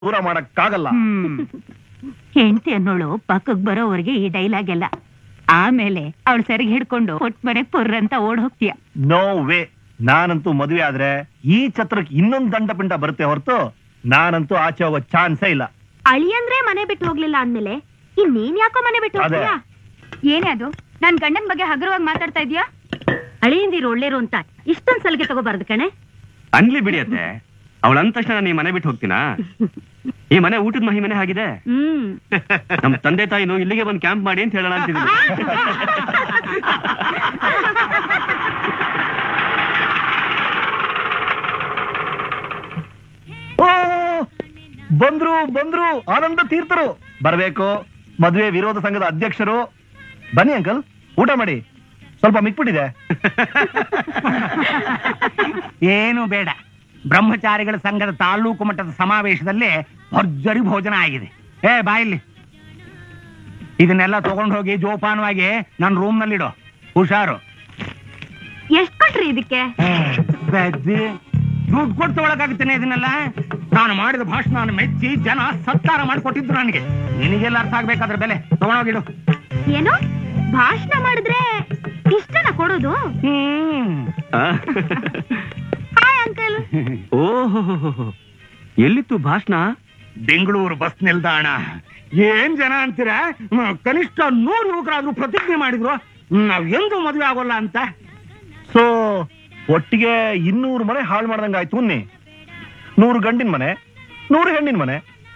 ದೂರ ಮಾಡಕ್ಕಾಗಲ್ಲ ಹೆಂಡತಿ ಅನ್ನೋಳು ಪಕ್ಕಕ್ ಬರೋವರೆಗೆ ಈ ಡೈಲಾಗ್ ಎಲ್ಲ ಆಮೇಲೆ ಅವಳು ಸರಿಗೆ ಹಿಡ್ಕೊಂಡು ಹೊಟ್ ಮನೆಗ್ ಪುರ್ರ ಅಂತ ಓಡ್ ಹೋಗ್ತೀಯ ನೋ ವೇ ನಾನಂತೂ ಮದುವೆ ಆದ್ರೆ ಈ ಛತ್ರಕ್ಕೆ ಇನ್ನೊಂದು ದಂಡ ಪಿಂಡ ಬರುತ್ತೆ ಹೊರತು ನಾನಂತೂ ಆಚೆ ಹೋಗೋ ಚಾನ್ಸೇ ಇಲ್ಲ ಅಳಿಯಂದ್ರೆ ಮನೆ ಬಿಟ್ಟು ಹೋಗ್ಲಿಲ್ಲ ಅಂದ್ಮೇಲೆ ಇನ್ನೇನ್ ಯಾಕೋ ಮನೆ ಬಿಟ್ಟು ಅದೇ. ಹೋಗ್ತೀಯಾ ಏನೇ ಅದು ನನ್ ಗಂಡನ್ ಬಗ್ಗೆ ಹಗುರವಾಗಿ ಮಾತಾಡ್ತಾ ಇದೀಯಾ ಅಳಿಯಂದಿರು ಒಳ್ಳೇರು ಅಂತ ಇಷ್ಟೊಂದ್ ಸಲಿಗೆ ತಗೋಬಾರ್ದು ಕಣೆ ಅನ್ಲಿ ಬಿಡಿಯತ್ತೆ ಅವಳ ಅಂದ ತಕ್ಷಣ ನಾನು ಈ ಮನೆ ಬಿಟ್ಟು ಹೋಗ್ತೀನಾ ಈ ಮನೆ ಊಟದ ಮಹಿಮನೆ ಆಗಿದೆ ಹ್ಮ್ ನಮ್ ತಂದೆ ತಾಯಿನು ಇಲ್ಲಿಗೆ ಬಂದು ಕ್ಯಾಂಪ್ ಮಾಡಿ ಅಂತ ಹೇಳೋಣ ಅಂತಿದ್ದೀನಿ ಓ ಬಂದ್ರು ಬಂದ್ರು ಆನಂದ ತೀರ್ಥರು ಬರ್ಬೇಕು ಮದುವೆ ವಿರೋಧ ಸಂಘದ ಅಧ್ಯಕ್ಷರು ಬನ್ನಿ ಅಂಕಲ್ ಊಟ ಮಾಡಿ ಸ್ವಲ್ಪ ಮಿಕ್ಬಿಟ್ಟಿದೆ ಏನು ಬೇಡ ಬ್ರಹ್ಮಚಾರಿಗಳ ಸಂಘದ ತಾಲೂಕು ಮಟ್ಟದ ಸಮಾವೇಶದಲ್ಲಿ ಭರ್ಜರಿ ಭೋಜನ ಆಗಿದೆ ಏ ಬಾಯಿಲ್ಲಿ ಇದನ್ನೆಲ್ಲ ತಗೊಂಡು ಹೋಗಿ ಜೋಪಾನವಾಗಿ ನನ್ನ ರೂಮ್ ನಲ್ಲಿಡು ಹುಷಾರು ಎಷ್ಟ್ ಕೊಟ್ರಿ ಇದಕ್ಕೆ ಬೆದ್ದಿ. ದುಡ್ಡು ಕೊಟ್ಟು ತಗೊಳಕಾಗುತ್ತೇನೆ ಇದನ್ನೆಲ್ಲ ನಾನು ಮಾಡಿದ ಭಾಷಣ ಮೆಚ್ಚಿ ಜನ ಸತ್ಕಾರ ಮಾಡಿಕೊಟ್ಟಿದ್ರು ನನಗೆ ನಿನಗೆಲ್ಲ ಅರ್ಥ ಆಗ್ಬೇಕಾದ್ರೆ ಬೆಲೆ ತಗೊಂಡೋಗಿಡು ಏನು ಭಾಷಣ ಮಾಡಿದ್ರೆ ಇಷ್ಟನ ಕೊಡೋದು ಹ್ಮ್ ಆ? ಹಾಯ್ ಅಂಕಲ್ ಓಹೋ ಎಲ್ಲಿತ್ತು ಭಾಷಣ ಬೆಂಗಳೂರು ಬಸ್ ನಿಲ್ದಾಣ ಏನ್ ಜನ ಅಂತೀರ ಮ್, ಕನಿಷ್ಠ ನೂರು ಯುವಕರಾದ್ರೂ ಪ್ರತಿಜ್ಞೆ ಮಾಡಿದ್ರು ನಾವ್ ಎಂದು ಮದುವೆ ಆಗೋಲ್ಲ ಅಂತ ಸೊ ಒಟ್ಟಿಗೆ ಇನ್ನೂರು ಮನೆ ಹಾಳು ಮಾಡ್ದಂಗಾಯ್ತು ಅನ್ನಿ ನೂರು ಗಂಡಿನ ಮನೆ ನೂರು ಹೆಣ್ಣಿನ ಮನೆ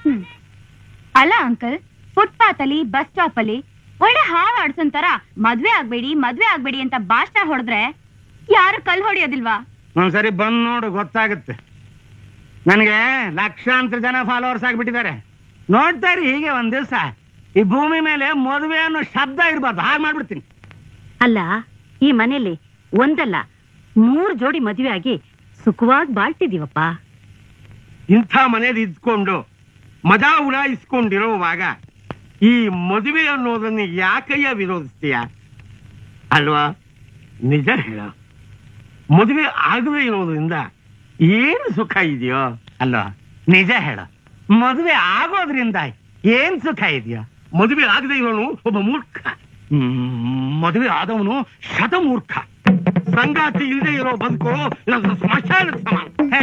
ಅಲ್ಲ ಅಂಕಲ್ ಫುಟ್ಪಾತ್ ಅಲ್ಲಿ ಬಸ್ ಸ್ಟಾಪ್ ಅಲ್ಲಿ ಒಳ್ಳೆ ಹಾವ್ ಆಡ್ಸಂತಾರ ಮದ್ವೆ ಆಗ್ಬೇಡಿ ಮದ್ವೆ ಆಗ್ಬೇಡಿ ಅಂತ ಭಾಷಣ ಹೊಡೆದ್ರೆ ಯಾರು ಕಲ್ ಹೊಡಿಯೋದಿಲ್ವಾ ಒಂದ್ಸರಿ ಬಂದ್ ನೋಡು ಗೊತ್ತಾಗುತ್ತೆ ನನಗೆ ಲಕ್ಷಾಂತರ ಜನ ಫಾಲೋವರ್ಸ್ ಆಗ್ಬಿಟ್ಟಿದ್ದಾರೆ ನೋಡ್ತಾ ಇರಿ ಹೀಗೆ ಒಂದ್ ದಿವಸ ಈ ಭೂಮಿ ಮೇಲೆ ಮದುವೆ ಅನ್ನೋ ಶಬ್ದ ಇರಬಾರ್ದು ಹಾಗೆ ಮಾಡ್ಬಿಡ್ತೀನಿ ಅಲ್ಲ ಈ ಮನೇಲಿ ಒಂದಲ್ಲ ಮೂರ್ ಜೋಡಿ ಮದ್ವೆ ಆಗಿ ಸುಖವಾಗಿ ಬಾಳ್ತಿದೀವಪ್ಪ ಇಂಥ ಮನೇಲಿ ಇದ್ಕೊಂಡು ಮಜಾ ಉಡಾಯಿಸ್ಕೊಂಡಿರೋವಾಗ ಈ ಮದುವೆ ಅನ್ನೋದನ್ನ ಯಾಕಯ್ಯ ವಿರೋಧಿಸ್ತೀಯ ಅಲ್ವಾ ನಿಜ ಹೇಳ ಮದುವೆ ಆಗದೆ ಇರೋದ್ರಿಂದ ಏನು ಸುಖ ಇದೆಯೋ ಅಲ್ವಾ ನಿಜ ಹೇಳ ಮದುವೆ ಆಗೋದ್ರಿಂದ ಏನ್ ಸುಖ ಇದೆಯೋ ಮದುವೆ ಆಗದೆ ಇರೋನು ಒಬ್ಬ ಮೂರ್ಖ ಹ್ಮ್, ಮದುವೆ ಆದವನು ಶತಮೂರ್ಖ ಸಂಗಾತಿ ಇಲ್ಲದೆ ಇರೋ ಬದುಕು ನನ್ನ ಸ್ಮಶಾನ ಸಮಾನ ಹೇ,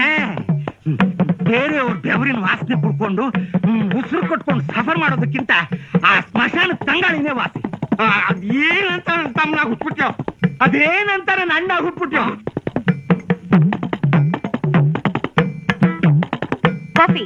ಬೇರೆಯವ್ರ ಬೆವರಿನ ವಾಸನೆ ಕುಡ್ಕೊಂಡು ಉಸಿರು ಕೊಟ್ಕೊಂಡು ಸಫರ್ ಮಾಡೋದಕ್ಕಿಂತ ಆ ಸ್ಮಶಾನ ತಂಗಾಳಿನೇ ವಾಸಿ ಆ, ಅದೇನಂತ ನನ್ನ ತಮ್ಮನಾಗ ಹುಟ್ಬಿಟ್ಯೋ ಅದೇನಂತ ನನ್ನ ಅಣ್ಣ ಹುಟ್ಬಿಟ್ಯೋ ಕಾಫಿ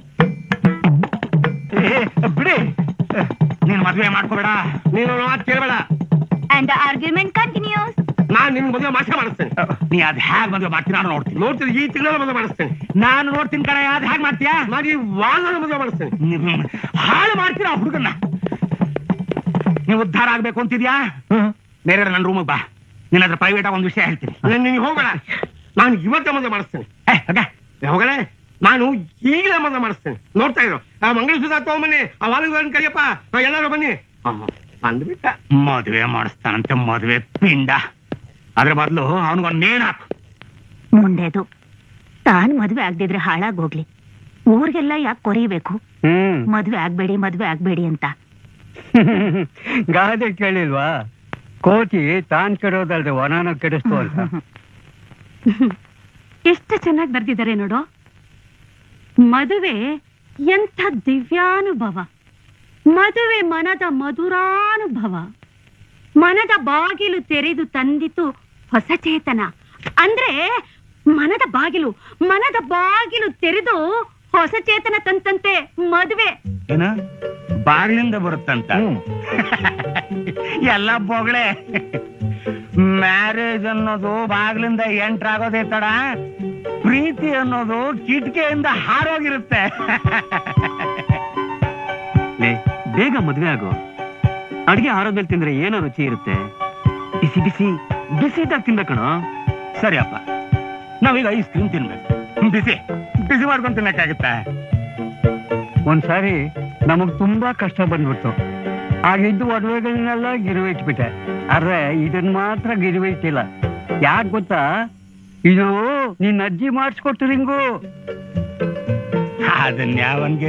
ಏ, ಬಿಡಿ ನೀನ್ ಮದ್ವೆ ಮಾಡ್ಕೋಬೇಡ ನೀನು ಮಾತು ಕೇಳಬೇಡ ಅಂಡ್ ಆರ್ಗ್ಯುಮೆಂಟ್ ಕಂಟಿನ್ಯೂಸ್ ನಾನ್ ನಿನ್ ಮದುವೆ ಮಾಸ ಮಾಡಿಸ್ತೇನೆ ನೀ ಅದ್ ಹೇಗ್ ಮದುವೆ ಮಾಡ್ತೀನಿ ನಾನು ನೋಡ್ತೀನಿ ನೋಡ್ತೀನಿ ಈ ತಿಂಗಳ ಮದುವೆ ಮಾಡಿಸ್ತೇನೆ ನಾನು ನೋಡ್ತೀನಿ ಕಡೆ ಅದ್ ಹೇಗ್ ಮಾಡ್ತೀಯಾ ನಾನು ಈ ವಾರದ ಮದುವೆ ಮಾಡಿಸ್ತೇನೆ ಹಾಳು ಮಾಡ್ತೀರಾ ಹುಡುಗನ್ನ ನೀವು ಉದ್ಧಾರ ಆಗ್ಬೇಕು ಅಂತಿದ್ಯಾ ಬೇರೆ ನನ್ನ ರೂಮಿಗೆ ಬಾ ನಿನ್ನ ಹತ್ರ ಪ್ರೈವೇಟ್ ಆಗಿ ಒಂದು ವಿಷಯ ಹೇಳ್ತೀನಿ ನೀನು ಹೋಗಬೇಡ ನಾನು ಇವತ್ತೇ ಮದುವೆ ಮಾಡಿಸ್ತೇನೆ ಹೋಗಲೇ ನಾನು ಈಗಲೇ ಮದುವೆ ಮಾಡಿಸ್ತೇನೆ ನೋಡ್ತಾ ಇರೋ ಆ ಮಂಗಳಸೂತ್ರ ತಗೊಂಬನ್ನಿ ಆ ವಾಲಿಗಳನ್ನು ಕರಿಯಪ್ಪ ಆ, ಎಲ್ಲರೂ ಬನ್ನಿ ಅಂದ್ಬಿಟ್ಟ ಮದುವೆ ಮಾಡಿಸ್ತಾನಂತೆ ಮದುವೆ ಪಿಂಡ ಅದ್ರ ಬದಲು ಅವನಿಗೊಂದು ನೇಣ್ ಹಾಕು ಮುಂದೆದು ತಾನ್ ಮದ್ವೆ ಆಗ್ದಿದ್ರೆ ಹಾಳಾಗೋಗ್ಲಿ ಊರ್ಗೆಲ್ಲ ಯಾಕೆ ಕೊರೀಬೇಕು ಹ್ಮ್ ಮದ್ವೆ ಆಗ್ಬೇಡಿ ಮದ್ವೆ ಆಗ್ಬೇಡಿ ಅಂತ ಗಾದೆ ಕೇಳಿಲ್ವಾ ಕೋತಿ ತಾನ್ ಕೆಡೋದಲ್ದೆ ವನನ ಕೆಡಿಸ್ತು ಅಂತ ಎಷ್ಟು ಚೆನ್ನಾಗಿ ಬರ್ದಿದ್ದಾರೆ ನೋಡು ಮದುವೆ ಎಂಥ ದಿವ್ಯಾನುಭವ ಮದುವೆ ಮನದ ಮಧುರಾನುಭವ ಮನದ ಬಾಗಿಲು ತೆರೆದು ತಂದಿತು ಹೊಸ ಚೇತನ ಅಂದ್ರೆ ಮನದ ಬಾಗಿಲು ಮನದ ಬಾಗಿಲು ತೆರೆದು ಹೊಸ ಚೇತನ ತಂತಂತೆ ಮದುವೆ ಏನ ಬಾಗಿಲಿಂದ ಬರುತ್ತಂತ ಹ್ಮ್. ಎಲ್ಲ ಬೊಗಳೆ ಮ್ಯಾರೇಜ್ ಅನ್ನೋದು ಬಾಗಿಲಿಂದ ಎಂಟ್ರ್ ಆಗೋದೇ ತಡ ಪ್ರೀತಿ ಅನ್ನೋದು ಕಿಟಕಿಯಿಂದ ಹಾರೋಗಿರುತ್ತೆ ಲೇ ಬೇಗ ಮದ್ವೆ ಆಗು ಅಡಿಗೆ ಆರೋದ್ಮೇಲೆ ತಿಂದ್ರೆ ಏನೋ ರುಚಿ ಇರುತ್ತೆ ಬಿಸಿ ಬಿಸಿ ಬಿಸಿ ಇದ್ದಾಗ ತಿನ್ಬೇಕಣ ಸರಿ ಅಪ್ಪ ನಾವೀಗ ಐಸ್ ಕ್ರೀಮ್ ತಿನ್ಬೇಕು ಬಿಸಿ ಬಿಸಿ ಮಾಡ್ಕೊಂಡು ತಿನ್ನಕ್ಕಾಗತ್ತಾ ಒಂದ್ಸಾರಿ ನಮಗ್ ತುಂಬಾ ಕಷ್ಟ ಬಂದ್ಬಿಡ್ತು ಆಗಿದ್ದು ಒಡವೆಗಳನ್ನೆಲ್ಲ ಗಿರುವೆ ಇಟ್ಬಿಟ್ಟೆ ಆದ್ರೆ ಇದನ್ ಮಾತ್ರ ಗಿರುವೆ ಇಟ್ಟಿಲ್ಲ ಯಾಕ್ ಗೊತ್ತಾ ಇದು ನಿನ್ನ ಅಜ್ಜಿ ಮಾಡಿಸ್ಕೊಟ್ಟು ರಿಂಗು ಅದನ್ನ ಯಾವನ್ಗೆ